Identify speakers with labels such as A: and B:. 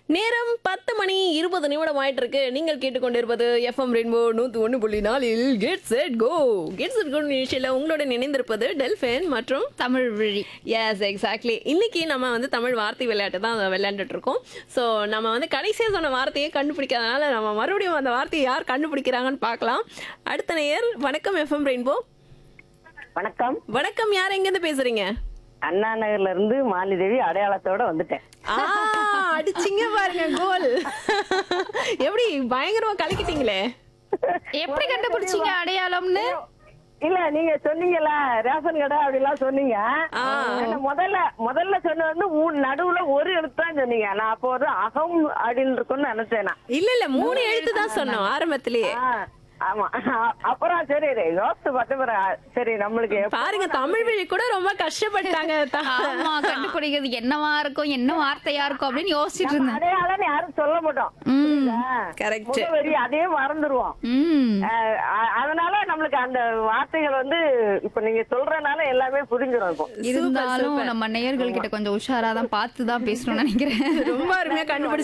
A: நேரம் பத்து மணி இருபது நிமிடம் ஆயிட்டு இருக்கு நீங்கள் கேட்டுக்கொண்டிருப்பது எஃப்எம் ரெயின்போ நூத்தி ஒன்று புள்ளி நாலில் get set go get set go நிகழ்ச்சியில் உங்களுடன் இணைந்திருப்பது டெல்ஃபின் மற்றும்
B: தமிழ் விழி
A: எஸ் எக்ஸாக்ட்லி இன்னைக்கு நம்ம வந்து தமிழ் வார்த்தை விளையாட்டு தான் விளையாண்டுட்டு இருக்கோம் ஸோ நம்ம வந்து கடைசியாக சொன்ன வார்த்தையை கண்டுபிடிக்காதனால நம்ம மறுபடியும் அந்த வார்த்தையை யார் கண்டுபிடிக்கிறாங்கன்னு பார்க்கலாம் அடுத்த நேயர் வணக்கம் எஃப்எம் ரெயின்போ
C: வணக்கம்
A: வணக்கம் யார் எங்கேருந்து பேசுறீங்க
C: அண்ணா நகர்ல இருந்து மாலிதேவி அடையாளத்தோட வந்துட்டேன்
A: ஆ அடிச்சிங்க பாருங்க கோல் எப்படி பயங்கரமா கலக்கிட்டீங்களே
B: எப்படி கண்டுபிடிச்சீங்க அடையாளம்னு
C: இல்ல நீங்க சொன்னீங்கல்ல ரேஷன் கடை அப்படிலாம் சொன்னீங்க
A: ஆ.
C: ஆனா முதல்ல முதல்ல சொன்னது வந்து மூணு நடுவுல ஒரு எழுத்து தான் சொன்னீங்க நான் அப்போ ஒரு அகம் அப்படின்னு இருக்கும்னு நினைச்சேன் நான்.
A: இல்ல இல்ல மூணு எழுத்து தான் சொன்னோம் ஆரம்பத்திலேயே
C: ஆ, ஆமா அப்புறம் சரி யோசிச்சு பார்த்து பிறகு, சரி நம்மளுக்கு எப்ப-
A: பாருங்க தமிழ் வழி கூட ரொம்ப கஷ்டப்பட்டாங்க த-
B: ஆமா கண்டுபிடிக்கிறது என்னவா இருக்கும் என்ன வார்த்தையா இருக்கும் அப்படின்னு யோசிச்சுட்டு
C: நம்ம
B: இருந்தேன்
C: அடையாளம் யாரும் சொல்ல மாட்டோம்
B: ம்
A: Correct.
C: முகவரி அதே மறந்துருவோம்
B: ம்
C: அஹ் அ- அதனால நம்மளுக்கு அந்த வார்த்தைகள் வந்து இப்ப நீங்க சொல்றதுனால எல்லாமே புரிஞ்சிடும் இப்போ
B: இருந்தாலும் நம்ம நேயர்கள் கிட்ட கொஞ்சம் உஷாரா தான் பார்த்து தான் பேசணும்னு நினைக்கிறேன்
A: ரொம்ப அருமையா கண்டுபிடிச்சு